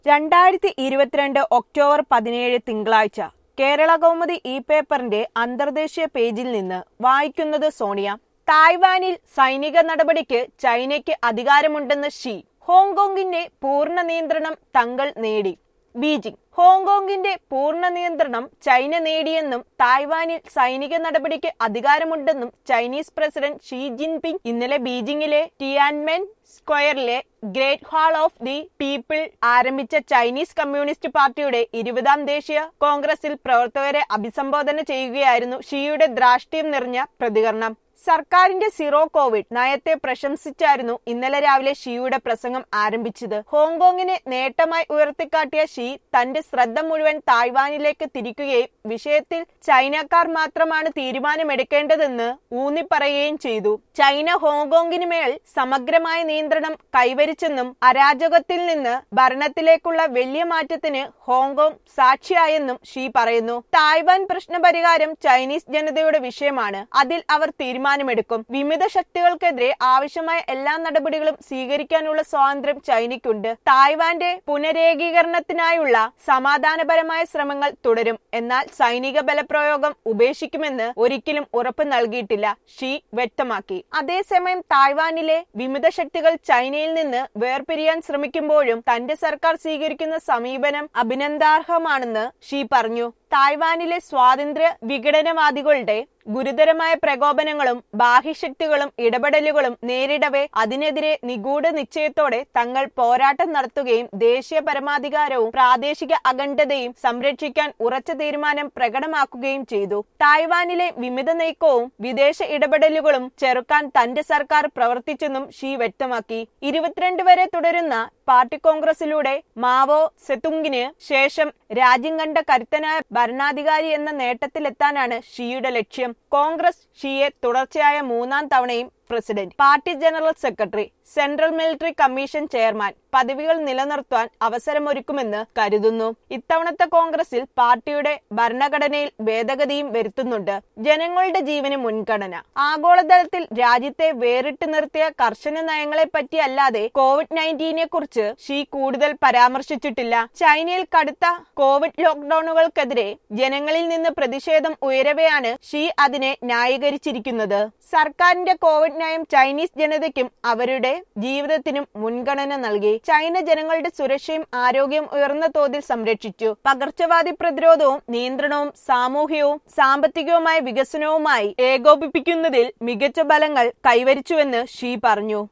രണ്ടായിരത്തി ഇരുപത്തിരണ്ട് ഒക്ടോബർ പതിനേഴ് തിങ്കളാഴ്ച കേരള കൗമുദി ഇ പേപ്പറിന്റെ അന്തർദേശീയ പേജിൽ നിന്ന് വായിക്കുന്നത് സോണിയ തായ്വാനിൽ സൈനിക നടപടിക്ക് ചൈനയ്ക്ക് അധികാരമുണ്ടെന്ന് ഷീ ഹോങ്കോങ്ങിന്റെ പൂർണ്ണ നിയന്ത്രണം തങ്ങൾ നേടി ബീജിംഗ് ഹോങ്കോങ്ങിന്റെ പൂർണ്ണ നിയന്ത്രണം ചൈന നേടിയെന്നും തായ്വാനിൽ സൈനിക നടപടിക്ക് അധികാരമുണ്ടെന്നും ചൈനീസ് പ്രസിഡന്റ് ഷീ ജിൻപിങ് ഇന്നലെ ബീജിംഗിലെ ടിയാൻമെൻ സ്ക്വയറിലെ Great Hall of the People ആരംഭിച്ച ചൈനീസ് കമ്മ്യൂണിസ്റ്റ് പാർട്ടിയുടെ ഇരുപതാം ദേശീയ കോൺഗ്രസിൽ പ്രവർത്തകരെ അഭിസംബോധന ചെയ്യുകയായിരുന്നു ഷിയുടെ ദ്രാഷ്ട്യം നിറഞ്ഞ പ്രതികരണം സർക്കാരിന്റെ സീറോ കോവിഡ് നയത്തെ പ്രശംസിച്ചായിരുന്നു ഇന്നലെ രാവിലെ ഷിയുടെ പ്രസംഗം ആരംഭിച്ചത് ഹോങ്കോങ്ങിനെ നേട്ടമായി ഉയർത്തിക്കാട്ടിയ ഷീ തന്റെ ശ്രദ്ധ മുഴുവൻ തായ്വാനിലേക്ക് തിരിക്കുകയും വിഷയത്തിൽ ചൈനക്കാർ മാത്രമാണ് തീരുമാനമെടുക്കേണ്ടതെന്ന് ഊന്നിപ്പറയുകയും ചെയ്തു ചൈന ഹോങ്കോങ്ങിന് മേൽ സമഗ്രമായ നിയന്ത്രണം കൈവരിച്ചെന്നും അരാജകത്തിൽ നിന്ന് ഭരണത്തിലേക്കുള്ള വലിയ മാറ്റത്തിന് ഹോങ്കോങ് സാക്ഷിയായെന്നും ഷീ പറയുന്നു തായ്വാൻ പ്രശ്നപരിഹാരം ചൈനീസ് ജനതയുടെ വിഷയമാണ് അതിൽ അവർ തീരുമാനമെടുക്കും വിമിത ശക്തികൾക്കെതിരെ ആവശ്യമായ എല്ലാ നടപടികളും സ്വീകരിക്കാനുള്ള സ്വാതന്ത്ര്യം ചൈനയ്ക്കുണ്ട് തായ്വാന്റെ പുനരേകീകരണത്തിനായുള്ള സമാധാനപരമായ ശ്രമങ്ങൾ തുടരും എന്നാൽ സൈനിക ബലപ്രയോഗം ഉപേക്ഷിക്കുമെന്ന് ഒരിക്കലും ഉറപ്പ് നൽകിയിട്ടില്ല ഷീ വ്യക്തമാക്കി അതേസമയം തായ്വാനിലെ വിമിത ശക്തികൾ ചൈനയിൽ നിന്ന് വേർപിരിയാൻ ശ്രമിക്കുമ്പോഴും തന്റെ സർക്കാർ സ്വീകരിക്കുന്ന സമീപനം അഭിനന്ദാർഹമാണെന്ന് ഷീ പറഞ്ഞു തായ്വാനിലെ സ്വാതന്ത്ര്യ വിഘടനവാദികളുടെ ഗുരുതരമായ പ്രകോപനങ്ങളും ബാഹ്യശക്തികളും ഇടപെടലുകളും നേരിടവേ അതിനെതിരെ നിഗൂഢ നിശ്ചയത്തോടെ തങ്ങൾ പോരാട്ടം നടത്തുകയും ദേശീയ പരമാധികാരവും പ്രാദേശിക അഖണ്ഡതയും സംരക്ഷിക്കാൻ ഉറച്ച തീരുമാനം പ്രകടമാക്കുകയും ചെയ്തു തായ്വാനിലെ വിമിത നീക്കവും വിദേശ ഇടപെടലുകളും ചെറുക്കാൻ തന്റെ സർക്കാർ പ്രവർത്തിച്ചെന്നും ഷീ വ്യക്തമാക്കി ഇരുപത്തിരണ്ട് വരെ തുടരുന്ന പാർട്ടി കോൺഗ്രസിലൂടെ മാവോ സെതുങ്ങിന് ശേഷം രാജ്യം കണ്ട കരുത്തനായ ഭരണാധികാരി എന്ന നേട്ടത്തിലെത്താനാണ് ഷിയുടെ ലക്ഷ്യം കോൺഗ്രസ് ഷിയെ തുടർച്ചയായ മൂന്നാം തവണയും president party general secretary central military commission chairman പദവികൾ നിലനിർത്താൻ അവസരമൊരുക്കുമെന്ന് കരുതുന്നു ഇത്തവണത്തെ കോൺഗ്രസിൽ പാർട്ടിയുടെ ഭരണഘടനയിൽ ഭേദഗതിയും വരുത്തുന്നുണ്ട് ജനങ്ങളുടെ ജീവന് മുൻഗണന ആഗോളതലത്തിൽ രാജ്യത്തെ വേറിട്ട് നിർത്തിയ കർശന നയങ്ങളെ പറ്റി അല്ലാതെ കോവിഡ് നയൻറ്റീനെ കുറിച്ച് ഷീ കൂടുതൽ പരാമർശിച്ചിട്ടില്ല ചൈനയിൽ കടുത്ത കോവിഡ് ലോക്ഡൌണുകൾക്കെതിരെ ജനങ്ങളിൽ നിന്ന് പ്രതിഷേധം ഉയരവെയാണ് ഷീ അതിനെ ന്യായീകരിച്ചിരിക്കുന്നത് സർക്കാരിന്റെ കോവിഡ് നയം ചൈനീസ് ജനതയ്ക്കും അവരുടെ ജീവിതത്തിനും മുൻഗണന നൽകി ചൈന ജനങ്ങളുടെ സുരക്ഷയും ആരോഗ്യവും ഉയർന്ന തോതിൽ സംരക്ഷിച്ചു പകർച്ചവ്യാധി പ്രതിരോധവും നിയന്ത്രണവും സാമൂഹികവും സാമ്പത്തികവുമായ വികസനവുമായി ഏകോപിപ്പിക്കുന്നതിൽ മികച്ച ഫലങ്ങൾ കൈവരിച്ചുവെന്ന് ഷീ പറഞ്ഞു